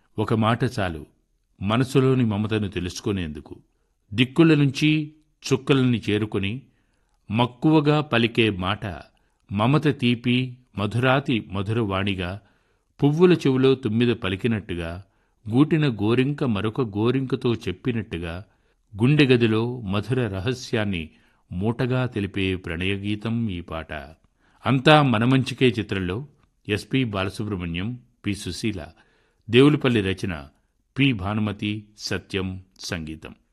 ఒక మాట చాలు మనసులోని మమతను తెలుసుకునేందుకు దిక్కుల నుంచి చుక్కలని చేరుకొని మక్కువగా పలికే మాట మమత తీపి మధురాతి మధురవాణిగా పువ్వుల చెవిలో తుమ్మిద పలికినట్టుగా గూటిన గోరింక మరొక గోరింకతో చెప్పినట్టుగా గుండె గదిలో మధుర రహస్యాన్ని మూటగా తెలిపే ప్రణయగీతం ఈ పాట అంతా మనమంచికే చిత్రంలో ఎస్పి బాలసుబ్రహ్మణ్యం పి సుశీల దేవులపల్లి రచన పి భానుమతి సత్యం సంగీతం